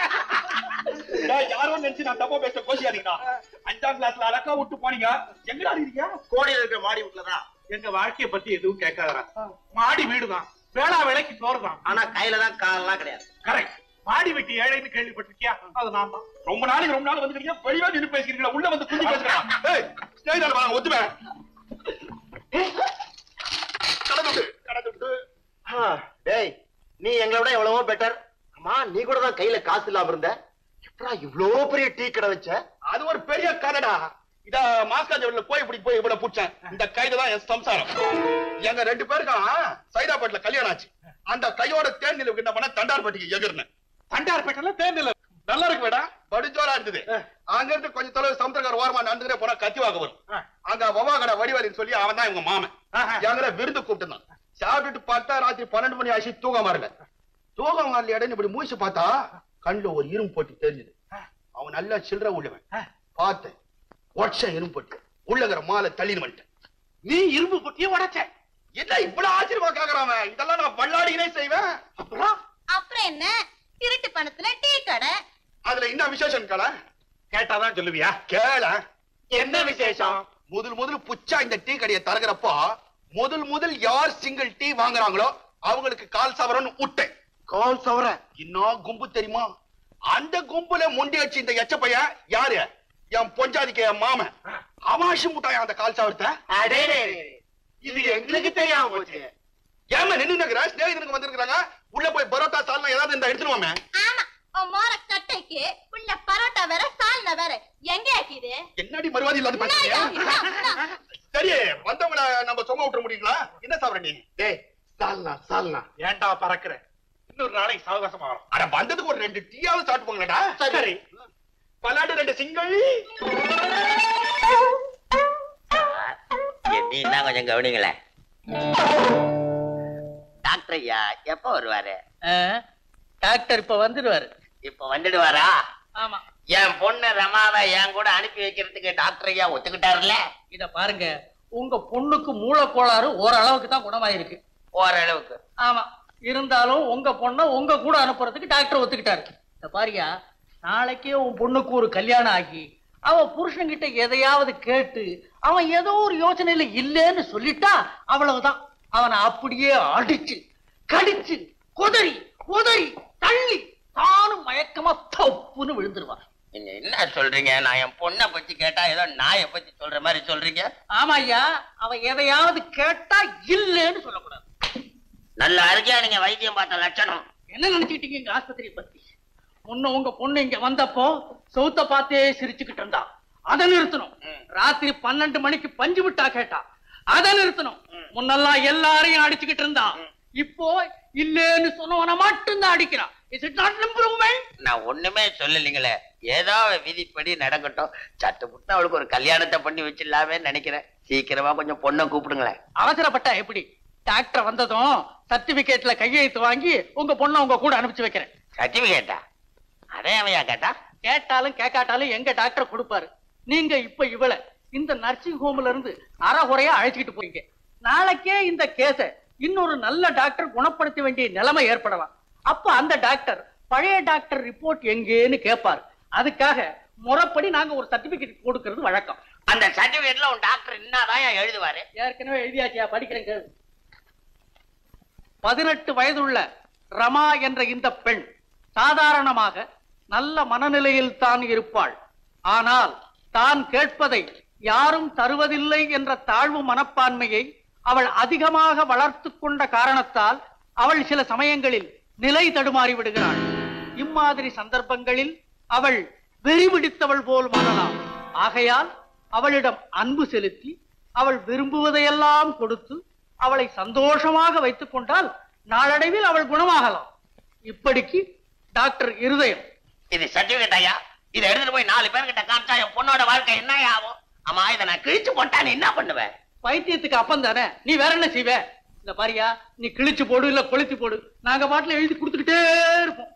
யாரோ நினைச்சு நான் தப்பா பேச கோஷியாதீங்கண்ணா அஞ்சாம் கிளாஸ்ல அழகா விட்டு போனீங்க எங்கடா இருக்கீங்க கோடியில இருக்கிற மாடி வீட்டுலதான் எங்க வாழ்க்கைய பத்தி எதுவும் கேட்காதடா மாடி வீடுதான் வேளா வேலைக்கு சோறுதான் ஆனா கையில தான் காலெல்லாம் கிடையாது கரெக்ட் மாடி வெட்டி ஏழைன்னு கேள்விப்பட்டிருக்கியா அது நான் தான் ரொம்ப நாளைக்கு ரொம்ப நாள் வந்துக்கிறீங்க வெளியே நின்று பேசிக்கிறீங்களா உள்ள வந்து குஞ்சு பேசுறேன் ஏய் ஸ்டேஜ்ல வாங்க ஒத்துவேன் கடந்து கடந்து டேய் நீ எங்களை விட எவ்வளவோ பெட்டர் அம்மா நீ கூட தான் கையில காசு இல்லாம இருந்த எப்படா இவ்ளோ பெரிய டீ கடை வச்ச அது ஒரு பெரிய கதைடா இத மாஸ்காஜ் போய் இப்படி போய் இவ்வளவு புடிச்சேன் இந்த கைது தான் என் சம்சாரம் எங்க ரெண்டு பேருக்கும் சைதாப்பேட்ல கல்யாணம் ஆச்சு அந்த கையோட தேன் நிலவுக்கு என்ன பண்ண தண்டார்பட்டிக்கு எகிர்னேன் தண்டார்பேட்டையில தேர்தல் நல்லா இருக்கு வேடா படுஜோரா இருந்தது அங்க இருந்து கொஞ்சம் தொலைவு சமுத்திரக்கார ஓரமா நடந்துட்டே போனா கத்திவாக வரும் அங்க வவா கடை வடிவாளின்னு சொல்லி அவன் தான் இவங்க மாமன் எங்களை விருந்து கூப்பிட்டுருந்தான் சாப்பிட்டுட்டு பார்த்தா ராத்திரி பன்னெண்டு மணி ஆச்சு தூக்கம் வரல தூக்கம் வரலையாடன்னு இப்படி மூச்சு பார்த்தா கண்ணுல ஒரு இரும்பு போட்டு தெரிஞ்சது அவன் நல்லா சில்லற உள்ளவன் பார்த்தேன் ஒட்சம் இரும்பு போட்டு உள்ளங்கிற மாலை தள்ளின்னு வந்துட்டேன் நீ இரும்பு பொட்டிய உடைச்ச என்ன இவ்வளவு ஆச்சரியமா கேக்குறான் அவன். இதெல்லாம் நான் வல்லாடினே செய்வேன் அப்புறம் அப்புறம் என்ன திருட்டு பணத்துல டீ கடை அதுல என்ன விசேஷம் கல கேட்டாதான் சொல்லுவியா கேள என்ன விசேஷம் முதல் முதல் புச்சா இந்த டீ கடையை தரகிறப்போ முதல் முதல் யார் சிங்கிள் டீ வாங்குறாங்களோ அவங்களுக்கு கால் சவரன் விட்டேன் கால் சவர இன்னும் கும்பு தெரியுமா அந்த கும்புல முண்டி வச்சு இந்த எச்ச பையன் யாரு என் பொஞ்சாதிக்கு என் மாமன் அவாசி முட்டாயா அந்த கால் சவரத்தை அடே இது எங்களுக்கு தெரியாம போச்சு ஏமா நின்னு நிக்கிற ஸ்நேகிதனுக்கு வந்திருக்காங்க உள்ள போய் பரோட்டா சால்னா ஏதாவது இந்த எடுத்துருவாமே ஆமா உன் மோர கட்டைக்கு உள்ள பரோட்டா வேற சால்னா வேற எங்க ஆக்கிது என்னடி மறுவாதி இல்லாத பாத்தீங்க சரி வந்தவங்கள நம்ம சும்மா விட்டுற முடியுங்களா என்ன சாப்பிட நீ டேய் சால்னா சால்னா ஏன்டா பறக்குற இன்னொரு நாளைக்கு சாவகாசமா வரும் அட வந்ததுக்கு ஒரு ரெண்டு டீயாவது சாப்பிட்டு போங்களேடா சரி பல்லாண்டு ரெண்டு சிங்கிள் என்ன கொஞ்சம் கவனிங்களேன் டாக்டர் ஐயா எப்ப வருவாரு டாக்டர் இப்ப வந்துடுவாரு இப்ப வந்துடுவாரா ஆமா என் பொண்ணு ரமாவை என் கூட அனுப்பி வைக்கிறதுக்கு டாக்டர் ஐயா ஒத்துக்கிட்டாருல்ல இத பாருங்க உங்க பொண்ணுக்கு மூளைக்கோளாறு ஓரளவுக்கு தான் குணமாயிருக்கு ஓரளவுக்கு ஆமா இருந்தாலும் உங்க பொண்ணை உங்க கூட அனுப்புறதுக்கு டாக்டர் ஒத்துக்கிட்டாரு இந்த பாரியா நாளைக்கே உன் பொண்ணுக்கு ஒரு கல்யாணம் ஆகி அவன் புருஷன்கிட்ட எதையாவது கேட்டு அவன் ஏதோ ஒரு யோசனையில இல்லைன்னு சொல்லிட்டா அவ்வளவுதான் அவனை அப்படியே அடிச்சு கடிச்சு குதறி உதறி தள்ளி தானும் மயக்கமா தப்புன்னு விழுந்துருவான் நீங்க என்ன சொல்றீங்க நான் என் பொண்ணை பத்தி கேட்டா ஏதோ நாயை பத்தி சொல்ற மாதிரி சொல்றீங்க ஆமா ஐயா அவன் எதையாவது கேட்டா இல்லைன்னு சொல்லக்கூடாது நல்ல அருகியா நீங்க வைத்தியம் பார்த்த லட்சணம் என்ன நினைச்சுக்கிட்டீங்க எங்க ஆஸ்பத்திரி பத்தி முன்ன உங்க பொண்ணு இங்க வந்தப்போ சவுத்த பார்த்தே சிரிச்சுக்கிட்டு இருந்தா அதை நிறுத்தணும் ராத்திரி பன்னெண்டு மணிக்கு பஞ்சு விட்டா கேட்டா அதை நிறுத்தணும் முன்னெல்லாம் எல்லாரையும் அடிச்சுக்கிட்டு இருந்தா இப்போ இல்லேன்னு சொன்னவன மட்டும்தான் அடிக்கிறான் இஸ் இட் நாட் இம்ப்ரூவ்மெண்ட் நான் ஒண்ணுமே சொல்லலைங்களே ஏதோ விதிப்படி நடக்கட்டும் சட்டு புட்டு அவளுக்கு ஒரு கல்யாணத்தை பண்ணி வச்சிடலாமே நினைக்கிறேன் சீக்கிரமா கொஞ்சம் பொண்ணை கூப்பிடுங்களேன் அவசரப்பட்டா எப்படி டாக்டர் வந்ததும் சர்டிபிகேட்ல கையெழுத்து வாங்கி உங்க பொண்ணை உங்க கூட அனுப்பிச்சு வைக்கிறேன் சர்டிபிகேட்டா அதே அவையா கேட்டா கேட்டாலும் கேட்காட்டாலும் எங்க டாக்டர் கொடுப்பாரு நீங்க இப்ப இவள இந்த நர்சிங் ஹோம்ல இருந்து அறகுறையா அழைச்சிக்கிட்டு போறீங்க நாளைக்கே இந்த கேஸ இன்னொரு நல்ல டாக்டர் குணப்படுத்த வேண்டிய நிலைமை ஏற்படலாம் அப்ப அந்த டாக்டர் பழைய டாக்டர் ரிப்போர்ட் எங்கேன்னு கேட்பாரு அதுக்காக முறைப்படி நாங்க ஒரு சர்டிபிகேட் கொடுக்கிறது வழக்கம் அந்த சர்டிபிகேட்ல உன் டாக்டர் என்னதான் எழுதுவாரு ஏற்கனவே எழுதியாச்சியா படிக்கிறேன் கேளு பதினெட்டு வயதுள்ள ரமா என்ற இந்த பெண் சாதாரணமாக நல்ல மனநிலையில் தான் இருப்பாள் ஆனால் தான் கேட்பதை யாரும் தருவதில்லை என்ற தாழ்வு மனப்பான்மையை அவள் அதிகமாக வளர்த்து கொண்ட காரணத்தால் அவள் சில சமயங்களில் நிலை தடுமாறி விடுகிறாள் இம்மாதிரி சந்தர்ப்பங்களில் அவள் வெறிபிடித்தவள் போல் மாறலாம் ஆகையால் அவளிடம் அன்பு செலுத்தி அவள் விரும்புவதையெல்லாம் கொடுத்து அவளை சந்தோஷமாக வைத்துக் கொண்டால் நாளடைவில் அவள் குணமாகலாம் இப்படிக்கு டாக்டர் இருதயம் இது சர்டிபிகேட் ஐயா இதை எடுத்துட்டு போய் நாலு பேர்கிட்ட காமிச்சா என் பொண்ணோட வாழ்க்கை என்ன ஆகும் ஆமா இதை நான் கிழிச்சு போட்டா நீ என்ன பண்ணுவேன் பைத்தியத்துக்கு அப்பம் தானே நீ வேற என்ன செய்வ இந்த பாரியா நீ கிழிச்சு போடு இல்ல கொளுத்தி போடு நாங்க பாட்டுல எழுதி கொடுத்துக்கிட்டே இருப்போம்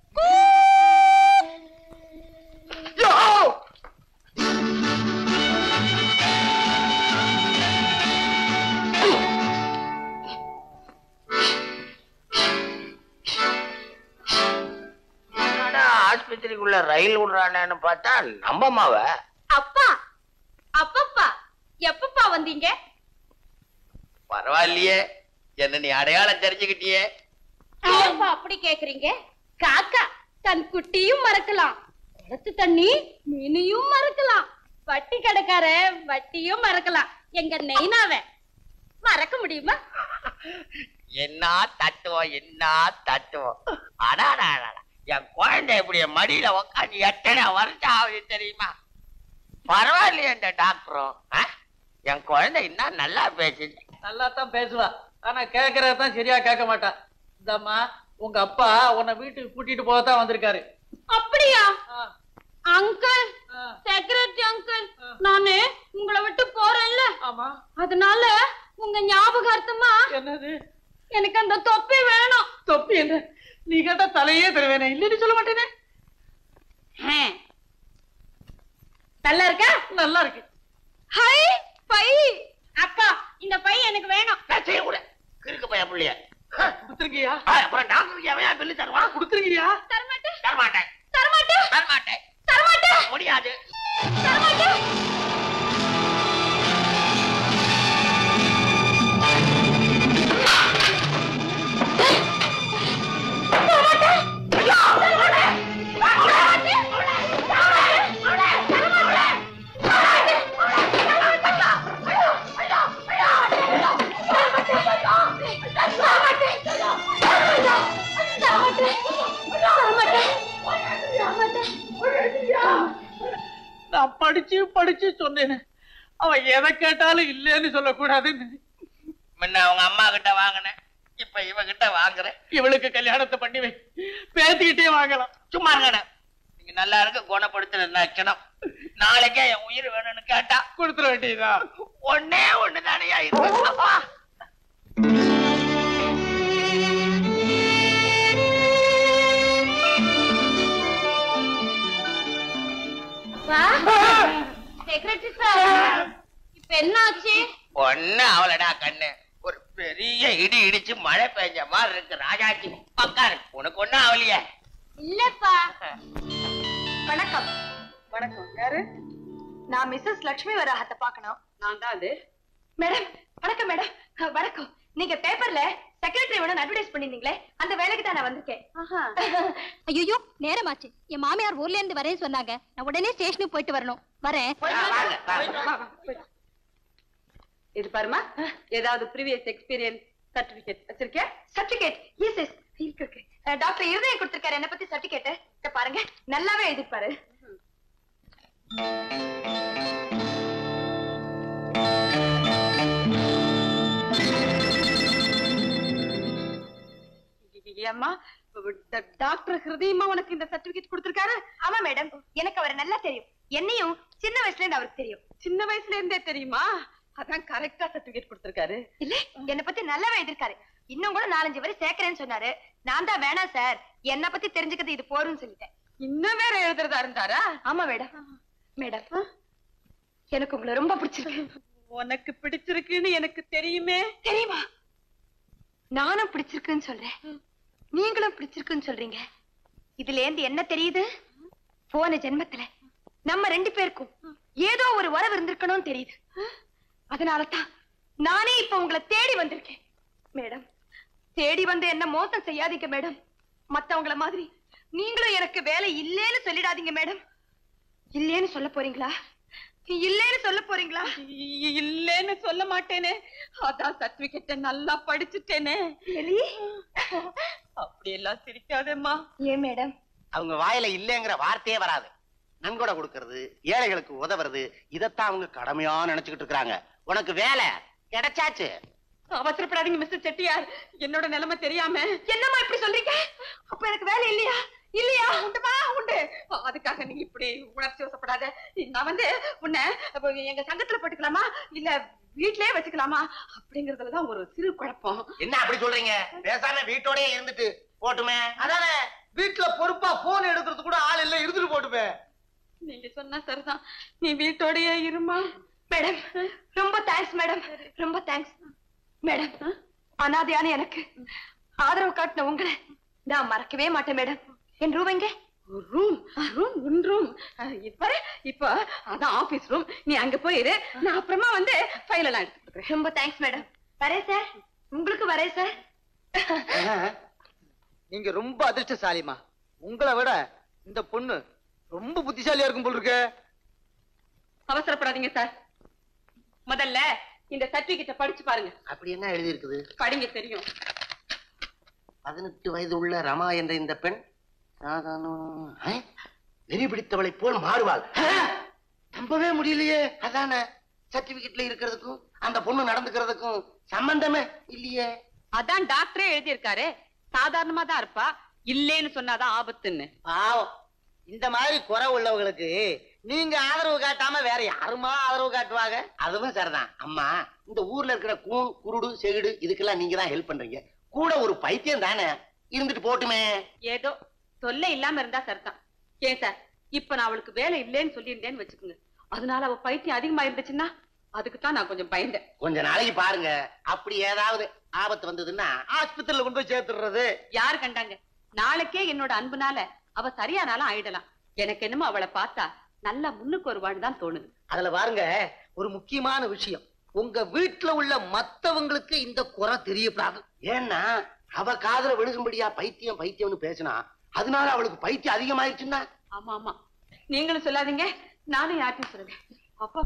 என்னடா ஆஸ்பத்திரிக்குள்ள ரயில் விடுறானேன்னு பார்த்தா நம்பமாவ அப்பா அப்பப்பா எப்பப்பா வந்தீங்க பரவாயில்லையே என்ன நீ அடையாளம் தெரிஞ்சுக்கிட்டியே ஏப்பா அப்படி கேக்குறீங்க காக்கா தன் குட்டியும் மறக்கலாம் குளத்து தண்ணி மீனையும் மறக்கலாம் வட்டி கடைக்கார வட்டியும் மறக்கலாம் எங்க நெய்னாவ மறக்க முடியுமா என்ன தத்துவம் என்ன தத்துவம் அடாடா என் குழந்தை இப்படி என் மடியில உட்காந்து எத்தனை வருஷம் ஆகுது தெரியுமா பரவாயில்லையே இந்த டாக்டரும் ஆ? என் குழந்தை இன்னும் நல்லா பேசுது நல்லா தான் பேசுவா ஆனா கேக்குறதான் சரியா கேட்க மாட்டா இந்தம்மா உங்க அப்பா உன்னை வீட்டுக்கு கூட்டிட்டு போகத்தான் வந்திருக்காரு அப்படியா ஆ, அங்கிள் ஆ, செக்ரட்டரி அங்கிள் நானு உங்களை விட்டு போறேன்ல ஆமா அதனால உங்க ஞாபகார்த்தமா என்னது எனக்கு அந்த தொப்பி வேணும் தொப்பி என்ன நீ கேட்டா தலையே தருவேனே இல்லைன்னு சொல்ல மாட்டேனே ஹம். நல்லா இருக்கா நல்லா இருக்கு ஹை பை அப்பா இந்த பை எனக்கு வேணும் நான் செய்ய கூட கிறுக்கு பையன் புள்ளைய கொடுத்துருக்கியா ஆ, அப்புறம் டாக்டருக்கு எவன் பில்லு தருவான் கொடுத்துருக்கியா தரமாட்டேன் தரமாட்டேன் தரமாட்டேன் தரமாட்டேன் தரமாட்டேன் முடியாது தரமாட்டேன் நான் படிச்சு படிச்சு சொன்னேன் அவன் எதை கேட்டாலும் இல்லைன்னு சொல்லக்கூடாதுன்னு முன்ன அவங்க அம்மா கிட்ட வாங்கினேன் இப்ப இவ கிட்ட வாங்குறேன் இவளுக்கு கல்யாணத்தை பண்ணி வை பேத்திக்கிட்டே வாங்கலாம் சும்மா இருங்கண்ணே நீங்க நல்லா இருக்க குணப்படுத்த நினைக்கணும் நாளைக்கே என் உயிர் வேணும்னு கேட்டா கொடுத்துட வேண்டியதா ஒன்னே ஒண்ணு தானையா இருக்கு அப்பா செக்ரட்டரி சார் இப்ப என்ன ஆச்சு ஒண்ணு அவளடா கண்ணு ஒரு பெரிய இடி இடிச்சு மழை பெஞ்ச மாதிரி இருக்கு ராஜாச்சி பக்காரு உனக்கு ஒண்ணும் அவளியே இல்லப்பா வணக்கம் வணக்கம் யாரு நான் மிஸ்ஸஸ் லட்சுமி வராகத்தை பார்க்கணும் நான் தான் அது மேடம் வணக்கம் மேடம் அஹ், வணக்கம் நீங்க பேப்பர்ல செக்ரட்டரி வேணும் அட்வர்டைஸ் பண்ணிருந்தீங்களே அந்த வேலைக்கு தான் நான் வந்திருக்கேன் ஐயோ நேரமாச்சு என் மாமியார் ஊர்ல இருந்து வரேன்னு சொன்னாங்க நான் உடனே ஸ்டேஷனுக்கு போயிட்டு வரணும் வரேன் இது பாருமா ஏதாவது ப்ரீவியஸ் எக்ஸ்பீரியன்ஸ் சர்டிபிகேட் வச்சிருக்கேன் சர்டிபிகேட் எஸ் எஸ் இருக்கு இருக்கு அஹ், டாக்டர் இருதயம் கொடுத்திருக்காரு என்ன பத்தி சர்டிபிகேட் பாருங்க நல்லாவே எழுதிருப்பாரு அம்மா டாக்டர் ஹிருதயமா உனக்கு இந்த சர்டிபிகேட் கொடுத்திருக்காரு ஆமா மேடம் எனக்கு அவரை நல்லா தெரியும் என்னையும் சின்ன வயசுல இருந்து அவருக்கு தெரியும் சின்ன வயசுல இருந்தே தெரியுமா அதான் கரெக்டா சர்டிபிகேட் கொடுத்திருக்காரு இல்ல என்ன பத்தி நல்லாவே எழுதிருக்காரு இன்னும் கூட நாலஞ்சு வரை சேர்க்கிறேன்னு சொன்னாரு நான் தான் வேணாம் சார் என்ன பத்தி தெரிஞ்சுக்கிறது இது போரும்னு சொல்லிட்டேன் இன்னும் வேற எழுதுறதா இருந்தாரா ஆமா மேடம் மேடம் எனக்கு உங்களை ரொம்ப பிடிச்சிருக்கு உனக்கு பிடிச்சிருக்குன்னு எனக்கு தெரியுமே தெரியுமா நானும் பிடிச்சிருக்குன்னு சொல்றேன் நீங்களும் பிடிச்சிருக்குன்னு சொல்றீங்க இதுல இருந்து என்ன தெரியுது போன ஜென்மத்துல நம்ம ரெண்டு பேருக்கும் ஏதோ ஒரு உறவு இருந்திருக்கணும்னு தெரியுது அதனாலதான் நானே இப்ப உங்களை தேடி வந்திருக்கேன் மேடம் தேடி வந்து என்ன மோசம் செய்யாதீங்க மேடம் மத்தவங்கள மாதிரி நீங்களும் எனக்கு வேலை இல்லேன்னு சொல்லிடாதீங்க மேடம் இல்லேன்னு சொல்ல போறீங்களா இல்லைன்னு சொல்ல போறீங்களா இல்லேன்னு சொல்ல மாட்டேனே அதான் சர்டிபிகேட்ட நல்லா படிச்சுட்டேனே அப்படி எல்லாம் சிரிக்காதேம்மா ஏன் மேடம் அவங்க வாயில இல்லைங்கிற வார்த்தையே வராது நன்கொடை கொடுக்கறது ஏழைகளுக்கு உதவுறது இதத்தான் அவங்க கடமையா நினைச்சுக்கிட்டு இருக்காங்க உனக்கு வேலை கிடைச்சாச்சு அவசரப்படாதீங்க மிஸ்டர் செட்டியார் என்னோட நிலைமை தெரியாம என்னம்மா இப்படி சொல்றீங்க அப்ப எனக்கு வேலை இல்லையா இல்லையா உண்டுமா உண்டு அதுக்காக நீ இப்படி உணர்ச்சி வசப்படாத நான் வந்து உன்னை அப்ப எங்க சங்கத்துல போட்டுக்கலாமா இல்ல வீட்லயே வச்சுக்கலாமா அப்படிங்கறதுலதான் ஒரு சிறு குழப்பம் என்ன அப்படி சொல்றீங்க பேசாம வீட்டோடயே இருந்துட்டு போட்டுமே அதானே வீட்டுல பொறுப்பா போன் எடுக்கிறது கூட ஆள் இல்ல இருந்துட்டு போட்டுமே நீங்க சொன்னா சரிதான் நீ வீட்டோடயே இருமா மேடம் ரொம்ப தேங்க்ஸ் மேடம் ரொம்ப தேங்க்ஸ் மேடம் அனாதையான எனக்கு ஆதரவு காட்டின உங்களை நான் மறக்கவே மாட்டேன் மேடம் என் ரூபங்க ரூம் ரூம் உன் ரூம் இப்ப இப்ப அதான் ஆபீஸ் ரூம் நீ அங்க போயிரு நான் அப்புறமா வந்து ஃபைல் எல்லாம் எடுத்து கொடுக்குறேன் ரொம்ப தேங்க்ஸ் மேடம் வரேன் சார் உங்களுக்கு வரேன் சார் நீங்க ரொம்ப அதிர்ஷ்டசாலிமா உங்களை விட இந்த பொண்ணு ரொம்ப புத்திசாலியா இருக்கும் போல் இருக்கு அவசரப்படாதீங்க சார் முதல்ல இந்த சர்டிபிகேட்ட படிச்சு பாருங்க அப்படி என்ன எழுதி இருக்குது படிங்க தெரியும் பதினெட்டு வயது உள்ள ரமா என்ற இந்த பெண் சாதாரண ஆ? வெறி பிடித்தவளை போல் மாறுவாள் ஆ? நம்பவே முடியலையே அதானே சர்டிபிகேட்ல இருக்கிறதுக்கும் அந்த பொண்ணு நடந்துக்கிறதுக்கும் சம்பந்தமே இல்லையே அதான் டாக்டரே எழுதியிருக்காரு சாதாரணமா தான் இருப்பா இல்லேன்னு சொன்னாதான் ஆபத்துன்னு பாவம் இந்த மாதிரி குறை உள்ளவங்களுக்கு நீங்க ஆதரவு காட்டாம வேற யாருமா ஆதரவு காட்டுவாங்க அதுவும் சரிதான் அம்மா இந்த ஊர்ல இருக்கிற கூன் குருடு செகுடு இதுக்கெல்லாம் நீங்க தான் ஹெல்ப் பண்றீங்க கூட ஒரு பைத்தியம் தானே இருந்துட்டு போட்டுமே ஏதோ தொல்லை இல்லாம இருந்தா சரிதான் ஏன் சார் இப்ப நான் அவளுக்கு வேலை இல்லைன்னு சொல்லியிருந்தேன்னு வச்சுக்கோங்க அதனால அவ பைத்தியம் அதிகமா இருந்துச்சுன்னா அதுக்கு தான் நான் கொஞ்சம் பயந்தேன் கொஞ்ச நாளைக்கு பாருங்க அப்படி ஏதாவது ஆபத்து வந்ததுன்னா ஆஸ்பத்திரியில கொண்டு போய் சேர்த்துடுறது யார் கண்டாங்க நாளைக்கே என்னோட அன்புனால அவ சரியானாலும் ஆயிடலாம் எனக்கு என்னமோ அவளை பார்த்தா நல்லா முன்னுக்கு வருவான்னு தான் தோணுது அதுல பாருங்க ஒரு முக்கியமான விஷயம் உங்க வீட்டுல உள்ள மத்தவங்களுக்கு இந்த குறை தெரியப்படாது ஏன்னா அவ காதுல விழுகும்படியா பைத்தியம் பைத்தியம்னு பேசினா அதனால அவளுக்கு பைத்தியம் அதிகமாயிருச்சுன்னா ஆமா ஆமா நீங்களும் சொல்லாதீங்க நானும் யார்ட்டும் சொல்லுவேன் அப்பா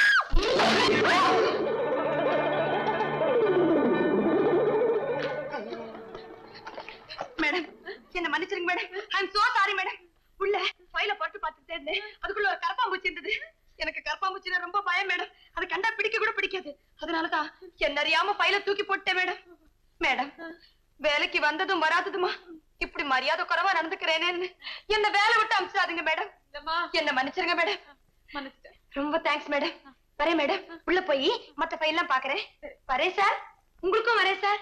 மேடம் என்ன மன்னிச்சிருங்க madam I am so sorry madam உள்ள ஃபைல போட்டு பார்த்துட்டே இருந்தேன் அதுக்குள்ள ஒரு கரப்பாம்பூச்சி இருந்தது எனக்கு கரப்பாம்பூச்சினா ரொம்ப பயம் மேடம் அது கண்டா பிடிக்க கூட பிடிக்காது அதனாலதான் என்ன அறியாம ஃபைல தூக்கி போட்டேன் மேடம் மேடம் வேலைக்கு வந்ததும் வராததுமா இப்படி மரியாதை குறைவா நடந்துக்கிறேனேன்னு என்ன வேலை விட்டு அமிச்சிடாதீங்க மேடம் என்ன மன்னிச்சிருங்க மேடம் மன்னிச்சிட்டேன் ரொம்ப தேங்க்ஸ் மேடம் வரேன் மேடம் உள்ள போய் மத்த ஃபைல் எல்லாம் பாக்குறேன் வரேன் சார் உங்களுக்கும் வரேன் சார்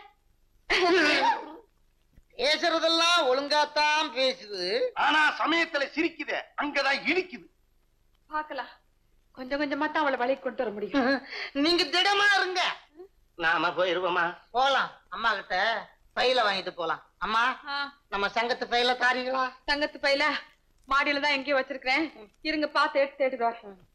பேசுறதெல்லாம் ஒழுங்காத்தான் பேசுது ஆனா சமயத்துல சிரிக்குதே அங்கதான் இடிக்குது பார்க்கலாம் கொஞ்சம் கொஞ்சமா தான் அவளை வழி கொண்டு வர முடியும் நீங்க திடமா இருங்க நாம போயிருவோமா போலாம் அம்மா கிட்ட ஃபைல வாங்கிட்டு போலாம் அம்மா ஆ, நம்ம சங்கத்து ஃபைல தாரீங்களா தங்கத்து பையில மாடியில தான் எங்கேயோ வச்சிருக்கிறேன் இருங்க பார்த்து எடுத்து எடுத்து வரேன்